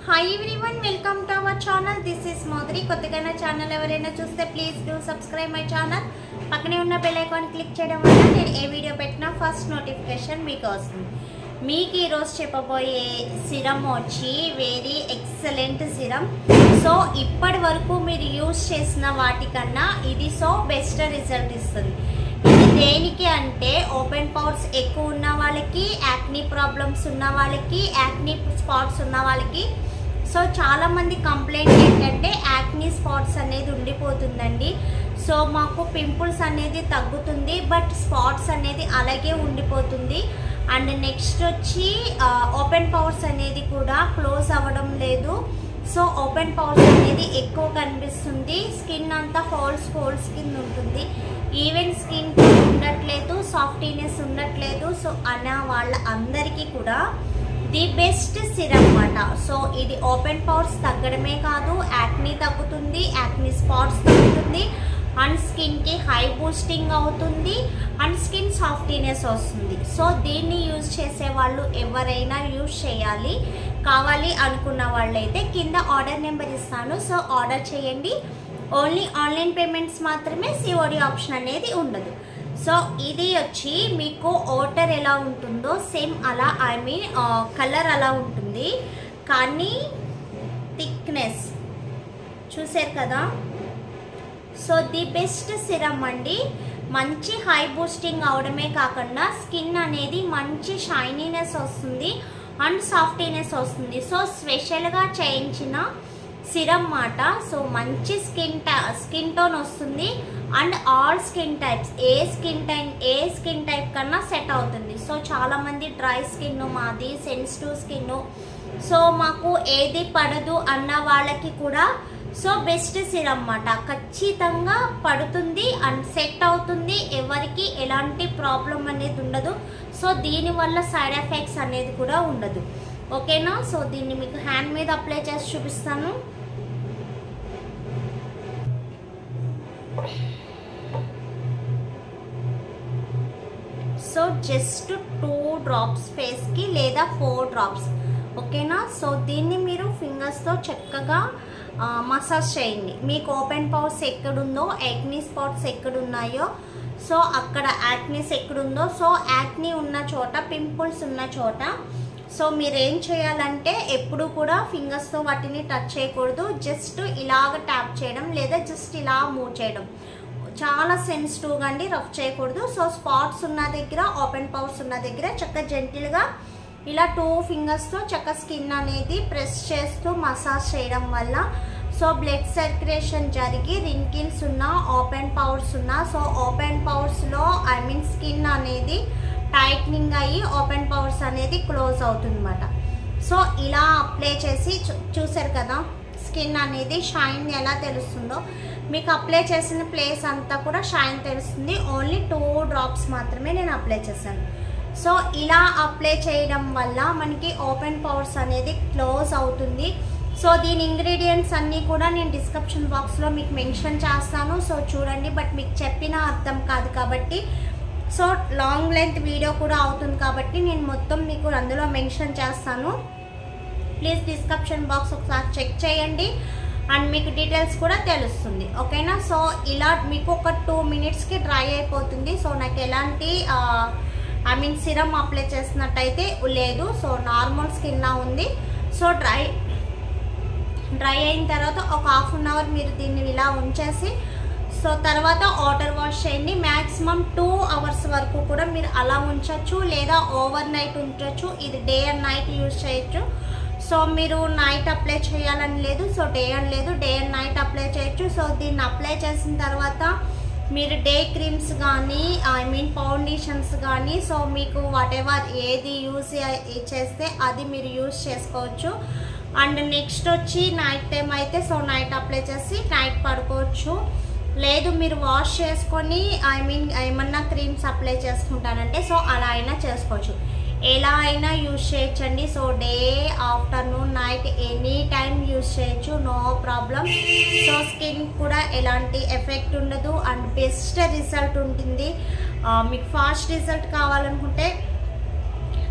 hi everyone welcome to our channel this is Madhuri కొత్తగా నా channel ఎవరైనా చూస్తే please do subscribe my channel పక్కనే ఉన్న బెల్ ఐకాన్ క్లిక్ చేయడం వల్ల నేను ఏ వీడియో పెట్టినా ఫస్ట్ నోటిఫికేషన్ మీకు వస్తుంది మీకు ఈరోజు చెప్పబోయే సిరం వచ్చి వెరీ ఎక్సలెంట్ సిరం సో ఇప్పటి వరకు మీరు యూస్ చేసిన వాటికన్నా ఇది సో బెస్ట్ రిజల్ట్ ఇస్తుంది ఇది దేనికి అంటే ఓపెన్ పౌర్స్ ఎక్కువ ఉన్న వాళ్ళకి యాక్నీ ప్రాబ్లమ్స్ ఉన్న వాళ్ళకి యాక్నీ స్పాట్స్ ఉన్న వాళ్ళకి సో చాలా మంది కంప్లైంట్ ఏంటంటే యాక్నీ స్పాట్స్ అనేది ఉండిపోతుందండి సో మాకు పింపుల్స్ అనేది తగ్గుతుంది బట్ స్పాట్స్ అనేది అలాగే ఉండిపోతుంది అండ్ నెక్స్ట్ వచ్చి ఓపెన్ పవర్స్ అనేది కూడా క్లోజ్ అవ్వడం లేదు సో ఓపెన్ పవర్స్ అనేది ఎక్కువ కనిపిస్తుంది స్కిన్ అంతా హోల్స్ హోల్స్ కింద ఉంటుంది ఈవెన్ స్కిన్ ఉండట్లేదు సాఫ్టీనెస్ ఉండట్లేదు సో అన్న వాళ్ళ అందరికీ కూడా ది బెస్ట్ సిరప్ అన్నమాట సో ఇది ఓపెన్ పవర్స్ తగ్గడమే కాదు యాక్నీ తగ్గుతుంది యాక్నీ స్పాట్స్ తగ్గుతుంది అండ్ స్కిన్కి హై బూస్టింగ్ అవుతుంది అండ్ స్కిన్ సాఫ్టీనెస్ వస్తుంది సో దీన్ని యూజ్ చేసే వాళ్ళు ఎవరైనా యూజ్ చేయాలి కావాలి అనుకున్న వాళ్ళైతే కింద ఆర్డర్ నెంబర్ ఇస్తాను సో ఆర్డర్ చేయండి ఓన్లీ ఆన్లైన్ పేమెంట్స్ మాత్రమే సిఓడి ఆప్షన్ అనేది ఉండదు సో ఇది వచ్చి మీకు ఓటర్ ఎలా ఉంటుందో సేమ్ అలా ఐ మీన్ కలర్ అలా ఉంటుంది కానీ థిక్నెస్ చూసారు కదా సో ది బెస్ట్ సిరమ్ అండి మంచి హై బూస్టింగ్ అవడమే కాకుండా స్కిన్ అనేది మంచి షైనీనెస్ వస్తుంది అండ్ సాఫ్టీనెస్ వస్తుంది సో స్పెషల్గా చేయించిన సిరమ్ మాట సో మంచి స్కిన్ స్కిన్ టోన్ వస్తుంది అండ్ ఆల్ స్కిన్ టైప్స్ ఏ స్కిన్ టైప్ ఏ స్కిన్ టైప్ కన్నా సెట్ అవుతుంది సో చాలామంది డ్రై స్కిన్ మాది సెన్సిటివ్ స్కిన్ సో మాకు ఏది పడదు అన్న వాళ్ళకి కూడా సో బెస్ట్ సిరమ్ అన్నమాట ఖచ్చితంగా పడుతుంది అండ్ సెట్ అవుతుంది ఎవరికి ఎలాంటి ప్రాబ్లం అనేది ఉండదు సో దీనివల్ల సైడ్ ఎఫెక్ట్స్ అనేది కూడా ఉండదు ఓకేనా సో దీన్ని మీకు హ్యాండ్ మీద అప్లై చేసి చూపిస్తాను సో జస్ట్ టూ డ్రాప్స్ ఫేస్కి లేదా ఫోర్ డ్రాప్స్ ఓకేనా సో దీన్ని మీరు ఫింగర్స్తో చక్కగా మసాజ్ చేయండి మీకు ఓపెన్ పవర్స్ ఎక్కడుందో యాక్నీ స్పాట్స్ ఎక్కడున్నాయో సో అక్కడ యాక్నీస్ ఎక్కడుందో సో యాక్నీ ఉన్న చోట పింపుల్స్ ఉన్న చోట సో మీరు ఏం చేయాలంటే ఎప్పుడు కూడా ఫింగర్స్తో వాటిని టచ్ చేయకూడదు జస్ట్ ఇలాగ ట్యాప్ చేయడం లేదా జస్ట్ ఇలా మూవ్ చేయడం చాలా సెన్సిటివ్గా అండి రఫ్ చేయకూడదు సో స్పాట్స్ ఉన్న దగ్గర ఓపెన్ పవర్స్ ఉన్న దగ్గర చక్కగా జెంటిల్గా ఇలా టూ ఫింగర్స్తో చక్క స్కిన్ అనేది ప్రెస్ చేస్తూ మసాజ్ చేయడం వల్ల సో బ్లడ్ సర్క్యులేషన్ జరిగి రింకిల్స్ ఉన్న ఓపెన్ పవర్స్ ఉన్న సో ఓపెన్ పవర్స్లో ఐ మీన్ స్కిన్ అనేది టైట్నింగ్ అయ్యి ఓపెన్ పవర్స్ అనేది క్లోజ్ అవుతుందన్నమాట సో ఇలా అప్లై చేసి చూసారు కదా స్కిన్ అనేది షైన్ ఎలా తెలుస్తుందో మీకు అప్లై చేసిన ప్లేస్ అంతా కూడా షైన్ తెలుస్తుంది ఓన్లీ టూ డ్రాప్స్ మాత్రమే నేను అప్లై చేశాను సో ఇలా అప్లై చేయడం వల్ల మనకి ఓపెన్ పవర్స్ అనేది క్లోజ్ అవుతుంది సో దీని ఇంగ్రీడియంట్స్ అన్నీ కూడా నేను డిస్క్రిప్షన్ బాక్స్లో మీకు మెన్షన్ చేస్తాను సో చూడండి బట్ మీకు చెప్పిన అర్థం కాదు కాబట్టి సో లాంగ్ లెంత్ వీడియో కూడా అవుతుంది కాబట్టి నేను మొత్తం మీకు అందులో మెన్షన్ చేస్తాను ప్లీజ్ డిస్క్రిప్షన్ బాక్స్ ఒకసారి చెక్ చేయండి అండ్ మీకు డీటెయిల్స్ కూడా తెలుస్తుంది ఓకేనా సో ఇలా మీకు ఒక టూ మినిట్స్కి డ్రై అయిపోతుంది సో నాకు ఎలాంటి ఐ మీన్ సిరమ్ అప్లై చేసినట్టయితే లేదు సో నార్మల్ స్కిన్లా ఉంది సో డ్రై డ్రై అయిన తర్వాత ఒక హాఫ్ అన్ అవర్ మీరు దీన్ని ఇలా ఉంచేసి సో తర్వాత వాటర్ వాష్ చేయండి మ్యాక్సిమం టూ అవర్స్ వరకు కూడా మీరు అలా ఉంచవచ్చు లేదా ఓవర్ నైట్ ఉంచవచ్చు ఇది డే అండ్ నైట్ యూజ్ చేయొచ్చు సో మీరు నైట్ అప్లై చేయాలని లేదు సో డే అండ్ లేదు డే అండ్ నైట్ అప్లై చేయొచ్చు సో దీన్ని అప్లై చేసిన తర్వాత మీరు డే క్రీమ్స్ కానీ ఐ మీన్ ఫౌండేషన్స్ కానీ సో మీకు వాట్ ఎవర్ ఏది యూజ్ చేస్తే అది మీరు యూజ్ చేసుకోవచ్చు అండ్ నెక్స్ట్ వచ్చి నైట్ టైం అయితే సో నైట్ అప్లై చేసి నైట్ పడుకోవచ్చు లేదు మీరు వాష్ చేసుకొని ఐ మీన్ ఏమన్నా క్రీమ్స్ అప్లై చేసుకుంటారంటే సో అలా అయినా చేసుకోవచ్చు ఎలా అయినా యూజ్ చేయొచ్చండి so day afternoon night any time use చేయొచ్చు నో ప్రాబ్లం సో స్కిన్ కూడా ఎలాంటి ఎఫెక్ట్ ఉండదు అండ్ బెస్ట్ రిజల్ట్ ఉంటుంది మీకు ఫాస్ట్ రిజల్ట్ కావాలనుకుంటే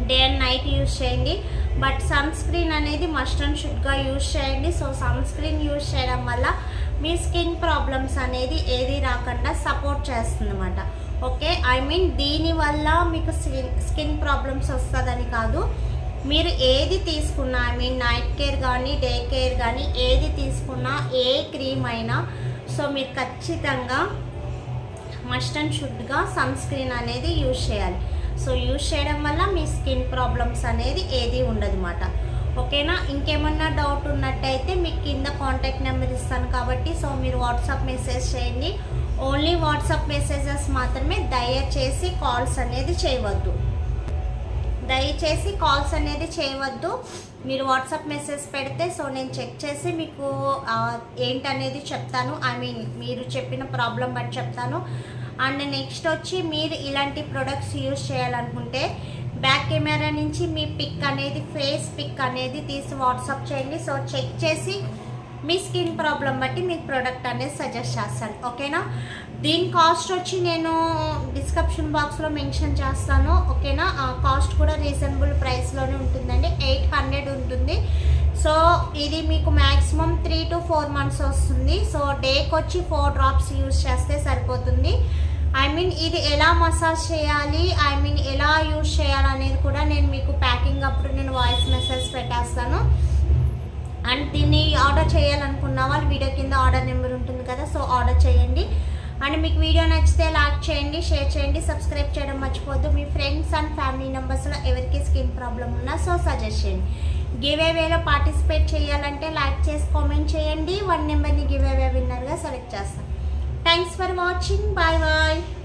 డే అండ్ నైట్ యూస్ చేయండి బట్ సన్ స్క్రీన్ అనేది మస్ట్ అండ్ షుడ్గా యూస్ చేయండి సో సన్ స్క్రీన్ యూస్ చేయడం వల్ల మీ స్కిన్ ప్రాబ్లమ్స్ అనేది ఏది రాకుండా సపోర్ట్ చేస్తుంది అనమాట ఓకే ఐ మీన్ దీనివల్ల మీకు స్కిన్ స్కిన్ ప్రాబ్లమ్స్ వస్తుందని కాదు మీరు ఏది తీసుకున్నా ఐ మీన్ నైట్ కేర్ కానీ డే కేర్ కానీ ఏది తీసుకున్నా ఏ క్రీమ్ అయినా సో మీరు ఖచ్చితంగా మస్ట్ అండ్ షుడ్గా సన్ స్క్రీన్ అనేది యూజ్ చేయాలి సో యూజ్ చేయడం వల్ల మీ స్కిన్ ప్రాబ్లమ్స్ అనేది ఏది ఉండదన్నమాట ఓకేనా ఇంకేమన్నా డౌట్ ఉన్నట్టయితే మీకు కింద కాంటాక్ట్ నెంబర్ ఇస్తాను కాబట్టి సో మీరు వాట్సాప్ మెసేజ్ చేయండి ఓన్లీ వాట్సాప్ మెసేజెస్ మాత్రమే దయచేసి కాల్స్ అనేది చేయవద్దు దయచేసి కాల్స్ అనేది చేయవద్దు మీరు వాట్సాప్ మెసేజ్ పెడితే సో నేను చెక్ చేసి మీకు ఆ, ఏంటనేది చెప్తాను ఐ మీన్ మీరు చెప్పిన ప్రాబ్లం బట్టి చెప్తాను అండ్ నెక్స్ట్ వచ్చి మీరు ఇలాంటి ప్రొడక్ట్స్ యూజ్ చేయాలనుకుంటే బ్యాక్ కెమెరా నుంచి మీ పిక్ అనేది ఫేస్ పిక్ అనేది తీసి వాట్సాప్ చేయండి సో చెక్ చేసి మీ స్కిన్ ప్రాబ్లం బట్టి మీకు ప్రోడక్ట్ అనేది సజెస్ట్ చేస్తాను ఓకేనా దీని కాస్ట్ వచ్చి నేను డిస్క్రిప్షన్ బాక్స్లో మెన్షన్ చేస్తాను ఓకేనా ఆ కాస్ట్ కూడా రీజనబుల్ ప్రైస్లోనే ఉంటుందండి ఎయిట్ హండ్రెడ్ ఉంటుంది సో ఇది మీకు maximum three to four months వస్తుంది సో డేకి వచ్చి ఫోర్ డ్రాప్స్ యూజ్ చేస్తే సరిపోతుంది ఐ మీన్ ఇది ఎలా మసాజ్ చేయాలి ఐ మీన్ ఎలా యూజ్ చేయాలనేది కూడా నేను మీకు ప్యాకింగ్ అప్పుడు నేను వాయిస్ మెసేజ్ పెట్టేస్తాను అండ్ దీన్ని ఆర్డర్ చేయాలనుకున్న వాళ్ళు వీడియో కింద ఆర్డర్ నెంబర్ ఉంటుంది కదా సో ఆర్డర్ చేయండి అండ్ మీకు వీడియో నచ్చితే లైక్ చేయండి షేర్ చేయండి సబ్స్క్రైబ్ చేయడం మర్చిపోద్దు మీ ఫ్రెండ్స్ అండ్ ఫ్యామిలీ మెంబర్స్లో ఎవరికి స్కిన్ ప్రాబ్లం ఉన్నా సో సజెస్ట్ చేయండి గివ్ అవేలో పార్టిసిపేట్ చేయాలంటే లైక్ చేసి కామెంట్ చేయండి వన్ నెంబర్ని గివ్ అవే విన్నర్గా సెలెక్ట్ చేస్తాం thanks for watching bye bye